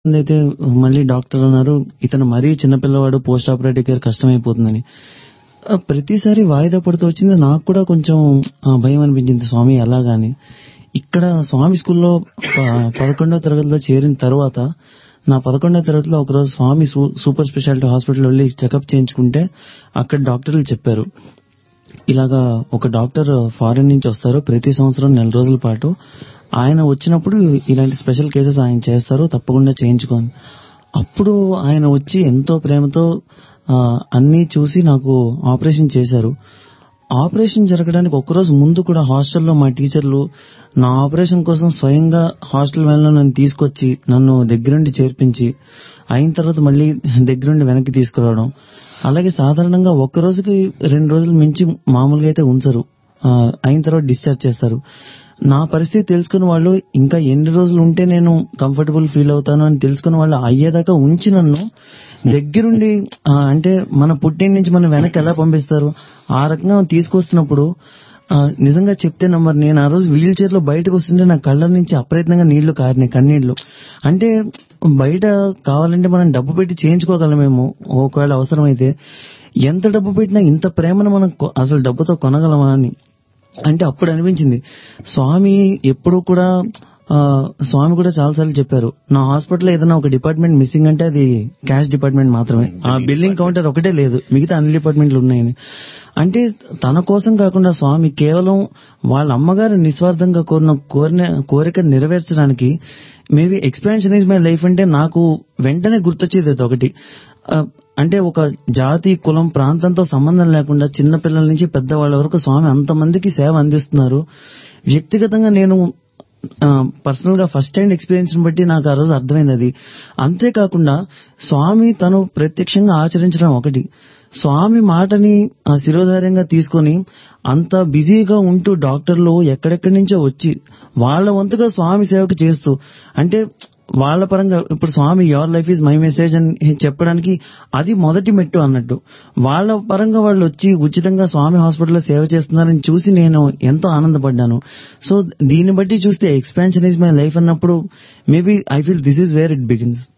అయితే మళ్ళీ డాక్టర్ అన్నారు ఇతను మరీ చిన్నపిల్లవాడు పోస్ట్ ఆపరేటివ్ కేర్ కష్టమైపోతుందని ఆ, ప్రతిసారి వాయిదా పడుతూ వచ్చింది నాకు కూడా కొంచెం ఆ, భయం అనిపించింది స్వామి ఎలాగాని ఇక్కడ స్వామి స్కూల్లో ప- పదకొండవ తరగతిలో చేరిన తర్వాత నా పదకొండవ తరగతిలో ఒకరోజు స్వామి సూ- సూపర్ స్పెషాలిటీ హాస్పిటల్ వెళ్ళి చెకప్ చేయించుకుంటే అక్కడ డాక్టర్లు చెప్పారు ఇలాగా ఒక డాక్టర్ ఫారిన్ నుంచి వస్తారు ప్రతి సంవత్సరం నెల రోజుల పాటు ఆయన వచ్చినప్పుడు ఇలాంటి స్పెషల్ కేసెస్ ఆయన చేస్తారు తప్పకుండా చేయించుకోండి అప్పుడు ఆయన వచ్చి ఎంతో ప్రేమతో ఆ, అన్నీ చూసి నాకు ఆపరేషన్ చేశారు ఆపరేషన్ జరగడానికి ఒక్కరోజు ముందు కూడా హాస్టల్లో మా టీచర్లు నా ఆపరేషన్ కోసం స్వయంగా హాస్టల్ వ్యాన్లో నన్ను తీసుకొచ్చి నన్ను దగ్గరుండి చేర్పించి అయిన తర్వాత మళ్ళీ దగ్గరుండి వెనక్కి తీసుకురావడం అలాగే సాధారణంగా ఒక్క రోజుకి రెండు రోజులు మించి మామూలుగా అయితే ఉంచరు ఆ, అయిన తర్వాత డిశ్చార్జ్ చేస్తారు నా పరిస్థితి తెలుసుకున్న వాళ్ళు ఇంకా ఎన్ని రోజులు ఉంటే నేను కంఫర్టబుల్ ఫీల్ అవుతాను అని తెలుసుకున్న వాళ్ళు అయ్యేదాకా ఉంచి నన్ను దగ్గరుండి ఆ, అంటే మన పుట్టిన నుంచి మనం వెనక్కి ఎలా పంపిస్తారు ఆ రకంగా తీసుకొస్తున్నప్పుడు ఆ, నిజంగా చెప్తే నమ్మరు నేను ఆ రోజు వీల్ చైర్ లో బయటకు వస్తుంటే నా కళ్ళ నుంచి అప్రయత్నంగా నీళ్లు కారినాయి కన్నీళ్లు అంటే బయట కావాలంటే మనం డబ్బు పెట్టి చేయించుకోగలమేమో ఒకవేళ అవసరమైతే ఎంత డబ్బు పెట్టినా ఇంత ప్రేమను మనం కొ- అసలు డబ్బుతో కొనగలమా అని అంటే అప్పుడు అనిపించింది స్వామి ఎప్పుడు కూడా ఆ, స్వామి కూడా చాలాసార్లు చెప్పారు నా హాస్పిటల్లో ఏదైనా ఒక డిపార్ట్మెంట్ మిస్సింగ్ అంటే అది క్యాష్ డిపార్ట్మెంట్ మాత్రమే ఆ బిల్లింగ్ కౌంటర్ ఒకటే లేదు మిగతా అన్ని డిపార్ట్మెంట్లు ఉన్నాయని అంటే తన కోసం కాకుండా స్వామి కేవలం వాళ్ళ అమ్మగారు నిస్వార్థంగా కోరిన కోరిన కోరిక నెరవేర్చడానికి maybe expansion is my life అంటే నాకు వెంటనే గుర్తొచ్చేది అది ఒకటి ఆ, అంటే ఒక జాతి కులం ప్రాంతంతో సంబంధం లేకుండా చిన్న పిల్లల నుంచి పెద్దవాళ్ళ వరకు స్వామి అంతమందికి సేవ అందిస్తున్నారు వ్యక్తిగతంగా నేను పర్సనల్ గా ఫస్ట్ హ్యాండ్ ఎక్స్పీరియన్స్ బట్టి నాకు ఆ రోజు అర్థమైంది అది అంతేకాకుండా స్వామి తను ప్రత్యక్షంగా ఆచరించడం ఒకటి స్వామి మాటని ఆ శిరోధార్యంగా తీసుకొని అంత బిజీగా ఉంటూ డాక్టర్లు ఎక్కడెక్కడి నుంచో వచ్చి వాళ్ళ వంతుగా స్వామి సేవకు చేస్తూ అంటే వాళ్ళ పరంగా ఇప్పుడు Swami your life is my message అని చెప్పడానికి అది మొదటి మెట్టు అన్నట్టు వాళ్ళ పరంగా వాళ్ళు వచ్చి ఉచితంగా స్వామి హాస్పిటల్లో సేవ చేస్తున్నారని చూసి నేను ఎంతో ఆనందపడ్డాను సో దీన్ని బట్టి చూస్తే ఎక్స్పాన్షన్ ఈజ్ మై లైఫ్ అన్నప్పుడు maybe I feel this is where it begins